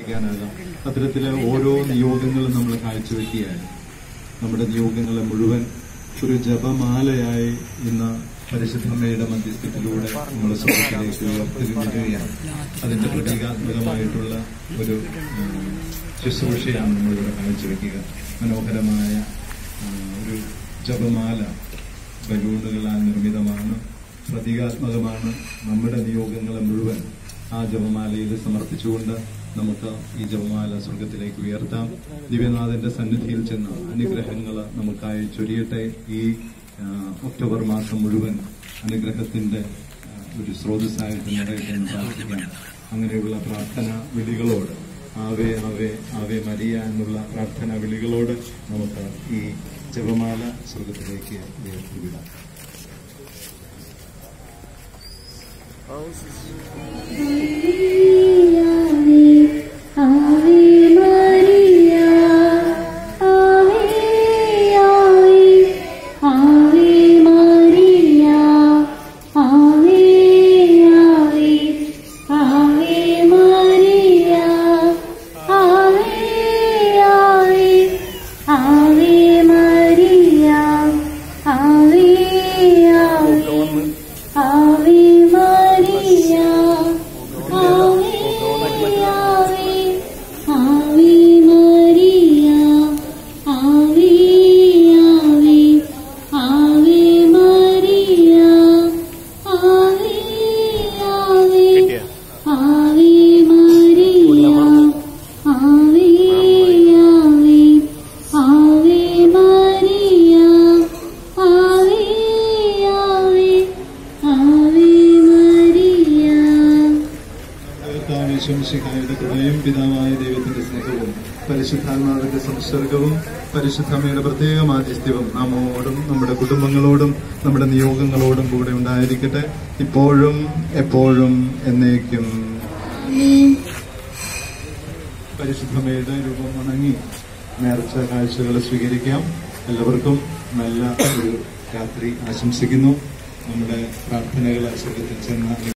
പ്രാർത്ഥിക്കാനാകാം അത്തരത്തിലെ ഓരോ നിയോഗങ്ങളും നമ്മൾ കാഴ്ചവെക്കുകയാണ് നമ്മുടെ നിയോഗങ്ങളെ മുഴുവൻ ഒരു ജപമാലയായി ഇന്ന് പരിശുദ്ധമ്മയുടെ മധ്യസ്ഥത്തിലൂടെ നമ്മുടെ സുഖത്തിലേക്ക് ഉയർത്തിരിക്കുകയാണ് അതിന്റെ പ്രതീകാത്മകമായിട്ടുള്ള ഒരു ഉം, ശുശ്രൂഷയാണ് നമ്മളിവിടെ കാഴ്ചവെക്കുക മനോഹരമായ ആ, ഒരു ജപമാല ബലൂണുകളാൽ നിർമ്മിതമാണ് പ്രതീകാത്മകമാണ് നമ്മുടെ നിയോഗങ്ങളെ മുഴുവൻ ആ ജപമാലയിൽ സമർപ്പിച്ചുകൊണ്ട് നമുക്ക് ഈ ജപമാല സ്വർഗത്തിലേക്ക് ഉയർത്താം ദിവ്യനാഥന്റെ സന്നിധിയിൽ ചെന്ന് അനുഗ്രഹങ്ങൾ നമുക്കായി ചൊരിയട്ടെ ഈ ആ, ഒക്ടോബർ മാസം മുഴുവൻ അനുഗ്രഹത്തിന്റെ ആ, ഒരു സ്രോതസ്സായിട്ട് നിറയട്ടെ എന്ന് പ്രാർത്ഥിക്കാം അങ്ങനെയുള്ള പ്രാർത്ഥന വിളികളോട് ആവേ ആവേ ആവേ മരിയ എന്നുള്ള പ്രാർത്ഥന വിളികളോട് നമുക്ക് ഈ ജപമാല സ്വർഗത്തിലേക്ക് ഉയർത്തിവിടാം Ave Maria, Ave, Ave, Ave Maria, Ave, Ave, Ave Maria, Ave, Ave, Ave Maria, Ave, Ave. Ave Maria, Ave, Ave, Ave Maria, Ave, Ave, Ave Maria, Ave, Ave, Ave Maria, Ave, Ave, Ave Maria, Ave, Ave, Ave Maria. ശംശിഹായുടെ കൃപയും പിതാവായ ദൈവത്തിന്റെ സ്നേഹവും പരിശുദ്ധാത്മാവിന്റെ സംസർഗവും പരിശുദ്ധമ്മയുടെ പ്രത്യേക മാധ്യസ്ഥ്യവും നമ്മോടും നമ്മുടെ കുടുംബങ്ങളോടും നമ്മുടെ നിയോഗങ്ങളോടും കൂടെ ഉണ്ടായിരിക്കട്ടെ ഇപ്പോഴും എപ്പോഴും എന്നേക്കും പരിശുദ്ധമ്മയുടെ രൂപം വണങ്ങി നേർച്ച കാഴ്ചകൾ സ്വീകരിക്കാം എല്ലാവർക്കും നല്ല ഒരു രാത്രി ആശംസിക്കുന്നു നമ്മുടെ പ്രാർത്ഥനകൾ സ്വർഗത്തിൽ ചെന്ന്